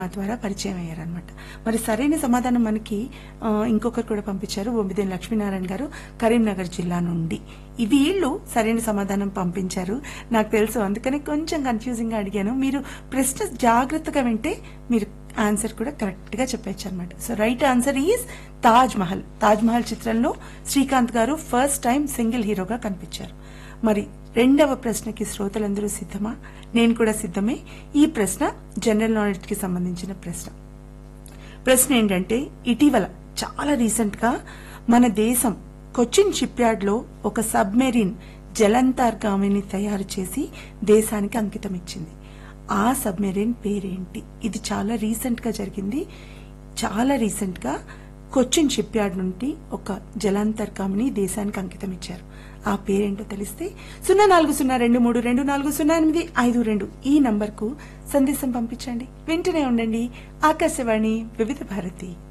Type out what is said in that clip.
ద్వారా పరిచయం అయ్యారనమాట మరి సరైన సమాధానం మనకి ఆ, ఇంకొకరు కూడా పంపించారు బొమ్మిదేని లక్ష్మీనారాయణ గారు కరీంనగర్ జిల్లా నుండి ఈ వీళ్ళు సరైన సమాధానం పంపించారు నాకు తెలుసు అందుకని కొంచెం కన్ఫ్యూజింగ్ గా అడిగాను మీరు ప్రశ్న జాగ్రత్తగా వింటే మీరు ఆన్సర్ కూడా కరెక్ట్ గా చెప్పచ్చు అనమాట so right answer is Taj Mahal Taj Mahal చిత్రంలో శ్రీకాంత్ గారు ఫస్ట్ టైం సింగిల్ హీరోగా కనిపించారు మరి రెండవ ప్రశ్నకి శ్రోతలందరూ సిద్ధమా నేను కూడా సిద్ధమే ఈ ప్రశ్న జనరల్ నాలెడ్జ్ కి సంబంధించిన ప్రశ్న ప్రశ్న ఏంటంటే ఇటీవల చాలా రీసెంట్ గా మన దేశం కొచ్చిన్ షిప్ యార్డ్ లో ఒక సబ్మెరీన్ జలంతర్గామిని తయారు చేసి దేశానికి అంకితం ఇచ్చింది ఆ సబ్మెరీన్ పేరేంటి ఇది చాలా రీసెంట్ గా జరిగింది చాలా రీసెంట్ గా కొచ్చిన్ షిప్ యార్డ్ నుండి ఒక జలాంతర్గామిని దేశానికి అంకితం ఇచ్చారు ఆ పేరేంటో తెలిస్తే సున్నా నాలుగు సున్నా రెండు మూడు రెండు నాలుగు సున్నా ఎనిమిది ఐదు రెండు ఈ నంబర్కు సందేశం పంపించండి వింటూనే ఉండండి ఆకాశవాణి వివిధ భారతి